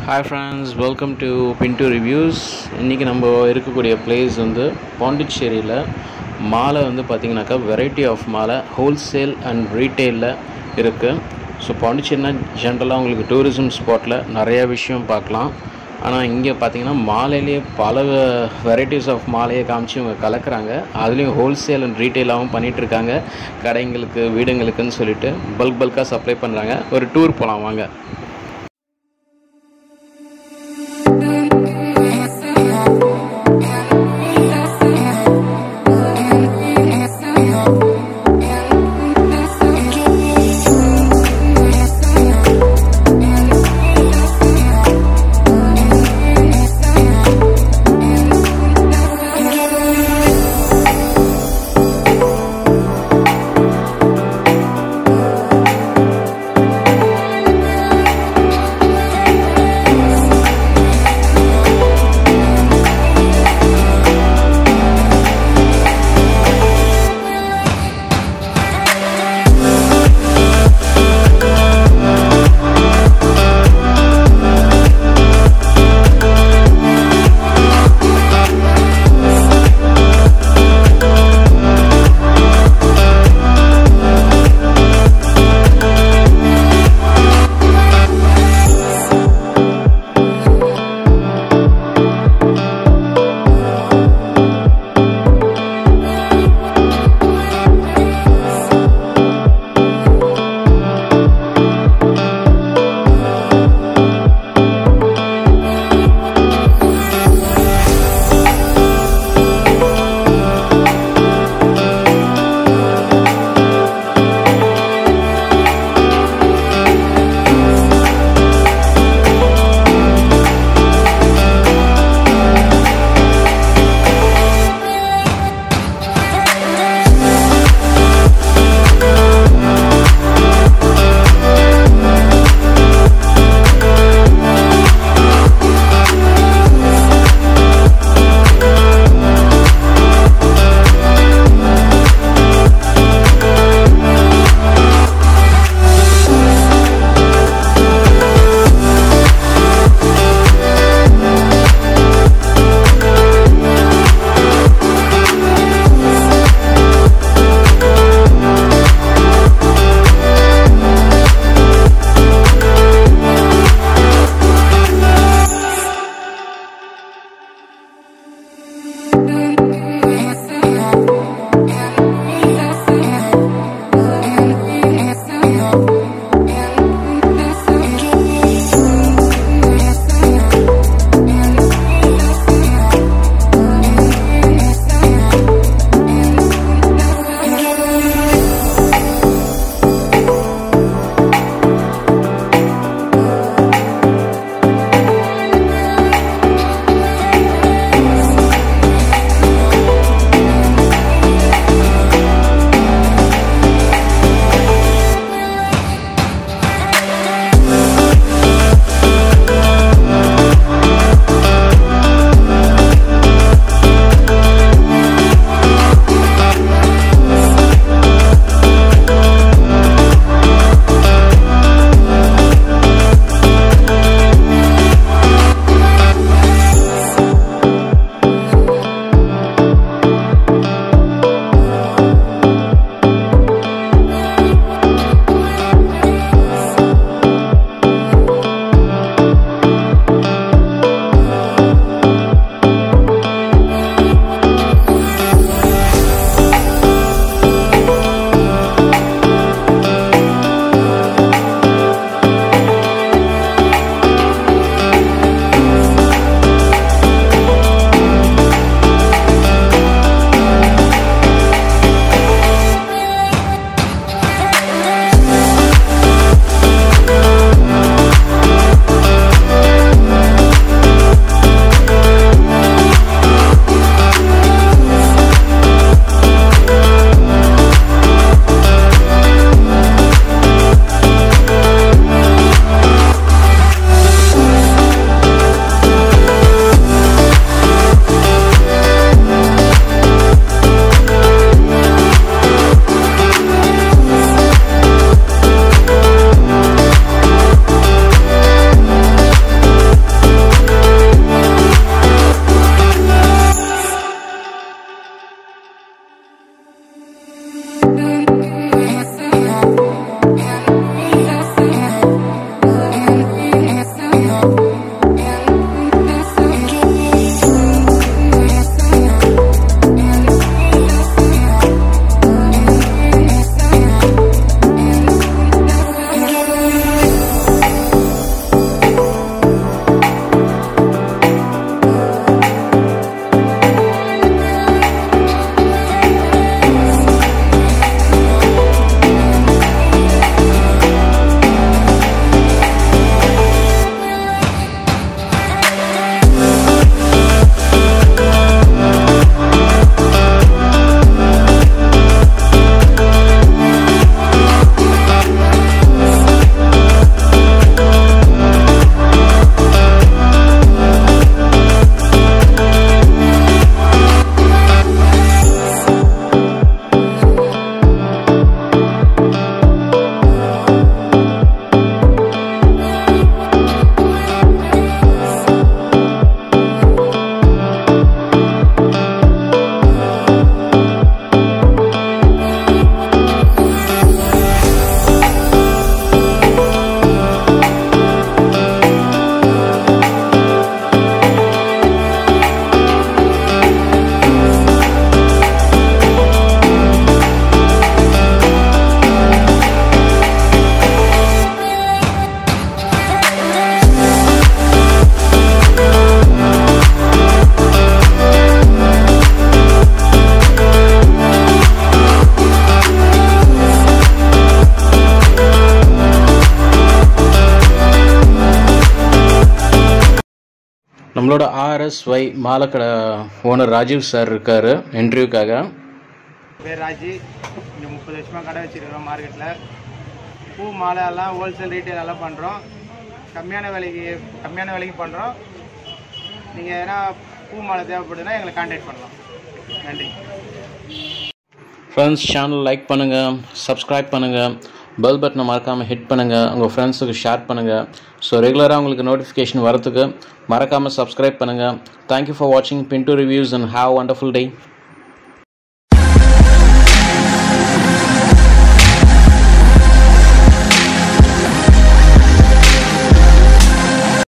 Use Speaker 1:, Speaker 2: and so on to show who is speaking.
Speaker 1: hi friends welcome to Bindu reviews இன்றைக்கி நம்ம இருக்கக்கூடிய பிளேஸ் வந்து பாண்டிச்சேரியில் மாலை வந்து பார்த்திங்கனாக்கா வெரைட்டி ஆஃப் மாலை ஹோல்சேல் அண்ட் ரீட்டெயிலில் இருக்குது ஸோ பாண்டிச்சேரினா ஜென்ரலாக உங்களுக்கு டூரிசம் ஸ்பாட்டில் நிறைய விஷயம் பார்க்கலாம் ஆனால் இங்கே பார்த்தீங்கன்னா மாலையிலேயே பல வெரைட்டிஸ் ஆஃப் மாலையை காமிச்சு இவங்க கலக்குறாங்க அதுலேயும் ஹோல்சேல் அண்ட் ரீட்டெயிலாகவும் பண்ணிகிட்ருக்காங்க கடைங்களுக்கு வீடுங்களுக்குன்னு சொல்லிட்டு பல்க் பல்காக சப்ளை பண்ணுறாங்க ஒரு டூர் போகலாம் வாங்க நம்மளோட ஆர்எஸ்ஒய் மாலை கடை ஓனர் ராஜீவ் சார் இருக்கார் இன்டர்வியூக்காக
Speaker 2: பேர் ராஜி இங்கே முப்பது வருஷமாக கடை வச்சுருக்கிறோம் மார்க்கெட்டில் பூ மாலை எல்லாம் ஹோல்சேல் ரீட்டைல் எல்லாம் பண்ணுறோம் கம்மியான விலைக்கு கம்மியான விலைக்கு பண்ணுறோம் நீங்கள் எதனா பூ மாலை தேவைப்படுதுன்னா எங்களை கான்டாக்ட் பண்ணலாம் நன்றி
Speaker 1: ஃப்ரெண்ட்ஸ் சேனல் லைக் பண்ணுங்கள் சப்ஸ்கிரைப் பண்ணுங்கள் பெல் பட்டனை மறக்காமல் ஹிட் பண்ணுங்கள் உங்கள் ஃப்ரெண்ட்ஸுக்கு ஷேர் பண்ணுங்கள் ஸோ ரெகுலராக உங்களுக்கு நோட்டிஃபிகேஷன் வரத்துக்கு மறக்காமல் சப்ஸ்கிரைப் பண்ணுங்கள் தேங்க்யூ ஃபார் வாட்சிங் Bindu reviews and have wonderful day